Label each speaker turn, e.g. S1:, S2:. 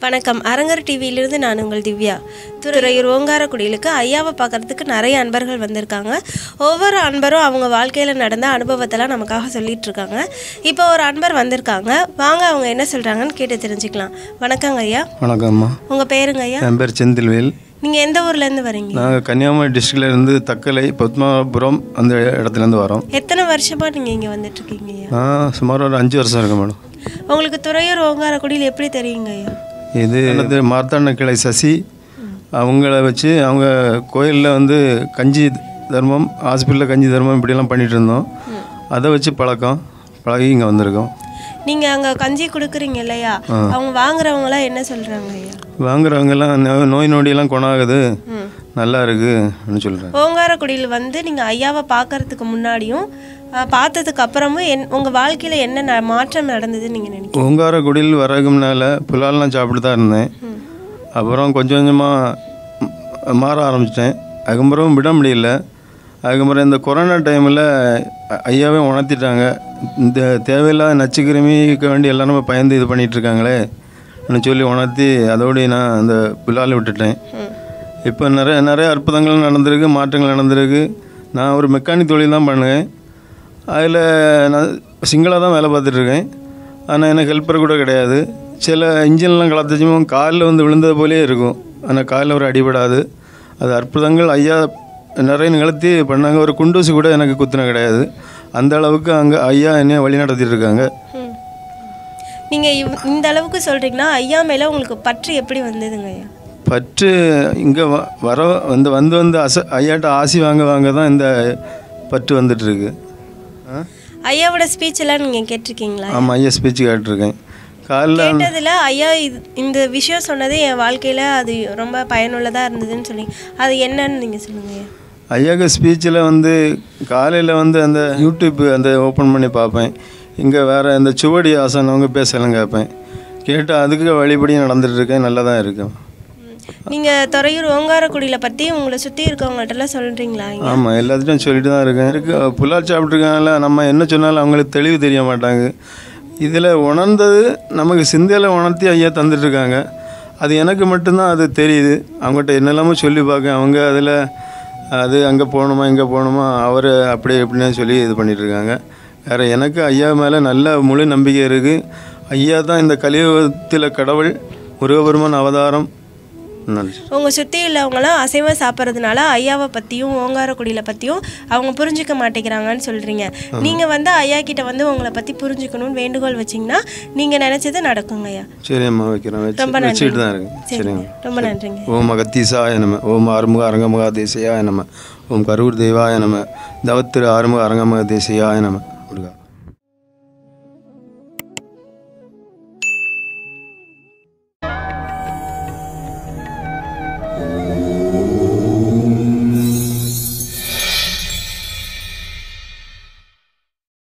S1: வணக்கம் அரங்கர் டிவியிலிருந்து நான் உங்கள் திவ்யா துறையூர் ஓங்காரக்குடியிலுக்கு ஐயாவை பார்க்கறதுக்கு நிறைய அன்பர்கள் வந்திருக்காங்க ஒவ்வொரு அன்பரும் அவங்க வாழ்க்கையில் நடந்த அனுபவத்தெல்லாம் நமக்காக சொல்லிட்டு இருக்காங்க இப்போ ஒரு அன்பர் வந்திருக்காங்க வாங்க அவங்க என்ன சொல்கிறாங்கன்னு கேட்டு தெரிஞ்சுக்கலாம் வணக்கங்க ஐயா
S2: வணக்கம்மா
S1: உங்கள் பேருங்க ஐயா
S2: என் பேர் செந்தில்வேல்
S1: நீங்கள் எந்த ஊர்லேருந்து வரீங்க
S2: நாங்கள் கன்னியாகுமரி டிஸ்ட்ரிக்ட்ல இருந்து தக்கலை பத்மாபுரம் அந்த இடத்துலேருந்து வரோம்
S1: எத்தனை வருஷமாக நீங்கள் இங்கே வந்துட்டுருக்கீங்க ஐயா
S2: நான் சுமார் ஒரு அஞ்சு வருஷம் இருக்கேன் மேடம்
S1: உங்களுக்கு துறையூர் ஓங்காரக்குடியில் எப்படி தெரியுங்க ஐயா
S2: இது எனது மார்த்தாண்ட கிளை சசி அவங்கள வச்சு அவங்க கோயிலில் வந்து கஞ்சி தர்மம் ஹாஸ்பிட்டலில் கஞ்சி தர்மம் இப்படிலாம் பண்ணிகிட்டு இருந்தோம் அதை வச்சு பழக்கம் பழகி இங்கே வந்திருக்கோம்
S1: நீங்கள் அங்கே கஞ்சி கொடுக்குறீங்க இல்லையா அவங்க வாங்குறவங்களாம் என்ன சொல்கிறாங்க ஐயா
S2: வாங்குறவங்கெல்லாம் நோ- நோய் நொடியெல்லாம் குணாகுது நல்லா இருக்குன்னு சொல்கிறாங்க
S1: ஓங்காரக்குடியில் வந்து நீங்கள் ஐயாவை பார்க்கறதுக்கு முன்னாடியும் அஹ், பார்த்ததுக்கு அப்புறமும் என் உங்கள் வாழ்க்கையில் என்ன ந- மாற்றம் நடந்ததுன்னு நீங்கள் நினைக்கிறீங்க
S2: ஓங்காரக்குடியில் வரதுக்கு முன்னால் புலால்லாம் சாப்பிட்டு தான் இருந்தேன் அப்புறம் கொஞ்சம் கொஞ்சமாக மாற ஆரம்பிச்சிட்டேன் அதுக்கப்புறம் விட முடியல அதுக்கப்புறம் இந்த கொரோனா டைமில் ஐயாவே உணர்த்திட்டாங்க இந்த தேவையில்லாத நச்சுக்கிருமிக்கு வேண்டி எல்லாரும் பயந்து இது பண்ணிகிட்டு இருக்காங்களே ன்னு சொல்லி உணர்த்தி அதோடய நான் அந்த புலாலை விட்டுட்டேன் இப்போ நிறைய நிறைய அற்புதங்கள் நடந்திருக்கு மாற்றங்கள் நடந்திருக்கு நான் ஒரு மெக்கானிக் தொழில் தான் பண்ணுவேன் அதில் நான் சிங்கிளாக தான் வேலை பார்த்துட்ருக்கேன் ஆனால் எனக்கு ஹெல்ப்பர் கூட கிடையாது சில இன்ஜின்லாம் கலத்துச்சும் காலில் வந்து விழுந்தது போலே இருக்கும் ஆனால் காலில் ஒரு அடிபடாது அது அற்புதங்கள் ஐயா நிறைய நிகழ்த்தி பண்ணாங்க ஒரு குண்டூசி கூட எனக்கு குத்துன கிடையாது அந்த அளவுக்கு அங்கே ஐயா என்னைய வழி நடத்திட்டு இருக்காங்க
S1: நீங்கள் இவ் இந்த அளவுக்கு சொல்கிறீங்கன்னா ஐயா மேலே உங்களுக்கு பற்று எப்படி வந்ததுங்க ஐயா
S2: பற்று இங்கே வர வந்து வந்து வந்து அச ஐயாட்ட ஆசி வாங்க வாங்க தான் இந்த பற்று வந்துட்டுருக்கு ஆ
S1: ஐயாவோட ஸ்பீச் எல்லாம் நீங்கள் கேட்டிருக்கீங்களா
S2: ஆமாம் ஐயா ஸ்பீச் கேட்டிருக்கேன் காலைல
S1: கேட்டதில் ஐயா இது இந்த விஷயம் சொன்னது என் வாழ்க்கையில் அது ரொம்ப பயனுள்ளதாக இருந்ததுன்னு சொல்லி அது என்னன்னு நீங்கள் சொல்லுங்க ஐயா
S2: ஐயாக்கு ஸ்பீச்சில் வந்து காலையில் வந்து அந்த யூடியூப் அந்த ஓப்பன் பண்ணி பார்ப்பேன் இங்கே வேறு இந்த சுவடி ஆசன் அவங்க பேசலாம் கேட்பேன் கேட்டு அதுக்கு வழிபடி நடந்துட்டு இருக்கேன் நல்லா தான் இருக்கேன்
S1: நீங்கள் துறையூர் ஓங்காரக்குடியில் பற்றி உங்களை சுற்றி இருக்கவங்கள்ட்டலாம் சொல்கிறீங்களா ஐயா
S2: ஆமாம் எல்லாத்துட்டும் சொல்லிட்டு தான் இருக்கேன் இருக்கு புல்லார் சாப்பிட்ருக்காங்கல்ல நம்ம என்ன சொன்னாலும் அவங்களுக்கு தெளிவு தெரிய மாட்டாங்க இதில் உணர்ந்தது நமக்கு சிந்தையில் உணர்த்தி ஐயா தந்துட்டுருக்காங்க அது எனக்கு மட்டும்தான் அது தெரியுது அவங்ககிட்ட என்னெல்லாமோ சொல்லி பார்க்க அவங்க அதில் அது அங்கே போகணுமா இங்கே போகணுமா அவர் அப்படி இப்படின்னு சொல்லி இது பண்ணிகிட்ருக்காங்க வேறு எனக்கு ஐயா மேலே நல்ல முழு நம்பிக்கை இருக்குது ஐயா தான் இந்த கலியுகத்தில் கடவுள் முருகபெருமான் அவதாரம் நன்றி
S1: உங்கள் சுற்றி உள்ளவங்களாம் அசைவம் சாப்பிட்றதுனால ஐயாவை பற்றியும் ஓங்காரக்குடியில் பற்றியும் அவங்க புரிஞ்சுக்க மாட்டேங்கிறாங்கன்னு சொல்கிறீங்க நீங்கள் வந்து ஐயா கிட்ட வந்து உங்களை பற்றி புரிஞ்சுக்கணும்னு வேண்டுகோள் வச்சிங்கன்னா நீங்கள் நினச்சது நடக்குங்க ஐயா
S2: சரிம்மா வைக்கிறேன்
S1: ரொம்ப
S2: வச்சு
S1: நன்றி.
S2: வச்சுக்கிட்டு தான் இருக்கேன்
S1: சரிங்க
S2: சரிங்க
S1: ரொம்ப நன்றிங்க
S2: ஓம் அகத்தீசாய நம ஓம் ஆறுமுக அரங்கமுக தேசியாய நம ஓம் கரூர் தெய்வாய நம தவத்திரு ஆறுமுக அரங்கமுக தேசியாய நம முருகா